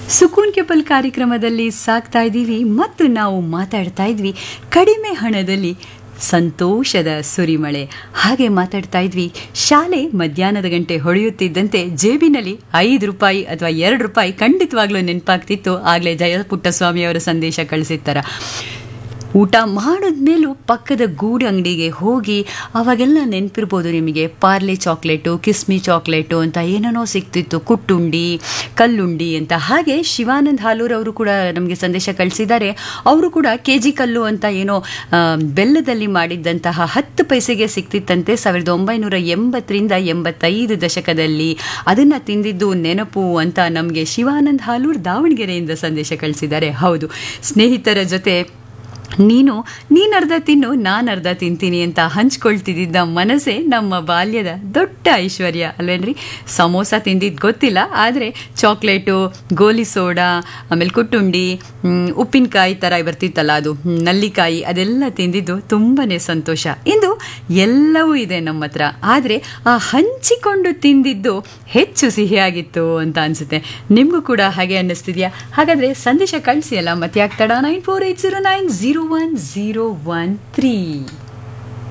ಸುಕೂನ್ capable ಕಾರ್ಯಕ್ರಮದಲ್ಲಿ ಸಾಕ್ತಾ ಇದ್ದೀವಿ ಮತ್ತು ನಾವು ಮಾತಾಡ್ತಾ ಇದ್ವಿ ಕಡಿಮೆ ಹಣದಲ್ಲಿ ಸಂತೋಷದ ಸುರಿಮಳೆ ಹಾಗೆ ಮಾತಾಡ್ತಾ ಇದ್ವಿ ಶಾಲೆ ಮಧ್ಯಾಹ್ನದ ಗಂಟೆ ಹೊಳೆಯುತ್ತಿದ್ದಂತೆ ಜೇಬಿನಲ್ಲಿ ಐದು ರೂಪಾಯಿ ಅಥವಾ ಎರಡು ರೂಪಾಯಿ ಖಂಡಿತವಾಗ್ಲೂ ನೆನಪಾಗ್ತಿತ್ತು ಆಗಲೇ ಜಯ ಪುಟ್ಟಸ್ವಾಮಿ ಅವರ ಸಂದೇಶ ಕಳಿಸಿರ್ತಾರ ಊಟ ಮಾಡಿದ್ಮೇಲೂ ಪಕ್ಕದ ಗೂಡು ಅಂಗಡಿಗೆ ಹೋಗಿ ಅವಾಗೆಲ್ಲ ನೆನಪಿರ್ಬೋದು ನಿಮಗೆ ಪಾರ್ಲೆ ಚಾಕ್ಲೇಟು ಕಿಸ್ಮಿ ಚಾಕ್ಲೇಟು ಅಂತ ಏನೇನೋ ಸಿಗ್ತಿತ್ತು ಕುಟ್ಟುಂಡಿ ಕಲ್ಲುಂಡಿ ಅಂತ ಹಾಗೆ ಶಿವಾನಂದ್ ಹಾಲೂರ್ ಅವರು ಕೂಡ ನಮಗೆ ಸಂದೇಶ ಕಳಿಸಿದ್ದಾರೆ ಅವರು ಕೂಡ ಕೆ ಜಿ ಕಲ್ಲು ಅಂತ ಏನೋ ಆ, ಬೆಲ್ಲದಲ್ಲಿ ಮಾಡಿದ್ದಂತಹ ಹತ್ತು ಪೈಸೆಗೆ ಸಿಗ್ತಿತ್ತಂತೆ ಸಾವಿರದ ಒಂಬೈನೂರ ಎಂಬತ್ತರಿಂದ ಎಂಬತ್ತೈದು ದಶಕದಲ್ಲಿ ಅದನ್ನು ತಿಂದಿದ್ದು ನೆನಪು ಅಂತ ನಮಗೆ ಶಿವಾನಂದ್ ಹಾಲೂರ್ ದಾವಣಗೆರೆಯಿಂದ ಸಂದೇಶ ಕಳಿಸಿದ್ದಾರೆ ಹೌದು ಸ್ನೇಹಿತರ ಜೊತೆ ನೀನು ನೀನು ಅರ್ಧ ತಿನ್ನು ನಾನು ಅರ್ಧ ತಿಂತೀನಿ ಅಂತ ಹಂಚ್ಕೊಳ್ತಿದ್ದ ಮನಸ್ಸೇ ನಮ್ಮ ಬಾಲ್ಯದ ದೊಡ್ಡ ಐಶ್ವರ್ಯ ಅಲ್ವೇನ್ರಿ ಸಮೋಸ ತಿಂದಿದ್ದು ಗೊತ್ತಿಲ್ಲ ಆದರೆ ಚಾಕ್ಲೇಟು ಗೋಲಿ ಸೋಡಾ ಆಮೇಲೆ ಕುಟ್ಟುಂಡಿ ಮ್, ಉಪ್ಪಿನಕಾಯಿ ಥರ ಬರ್ತಿತ್ತಲ್ಲ ಅದು ಮ್, ನಲ್ಲಿಕಾಯಿ ಅದೆಲ್ಲ ತಿಂದಿದ್ದು ತುಂಬಾ ಸಂತೋಷ ಇಂದು ಎಲ್ಲವೂ ಇದೆ ನಮ್ಮ ಹತ್ರ ಆದರೆ ಆ ಹಂಚಿಕೊಂಡು ತಿಂದಿದ್ದು ಹೆಚ್ಚು ಸಿಹಿಯಾಗಿತ್ತು ಅಂತ ಅನ್ಸುತ್ತೆ ನಿಮಗೂ ಕೂಡ ಹಾಗೆ ಅನ್ನಿಸ್ತಿದ್ಯಾ ಹಾಗಾದ್ರೆ ಸಂದೇಶ ಕಳಿಸಿ ಅಲ್ಲ ಮತ್ತೆ ಆಗ್ತಾಡ nine four eight zero nine zero one zero one three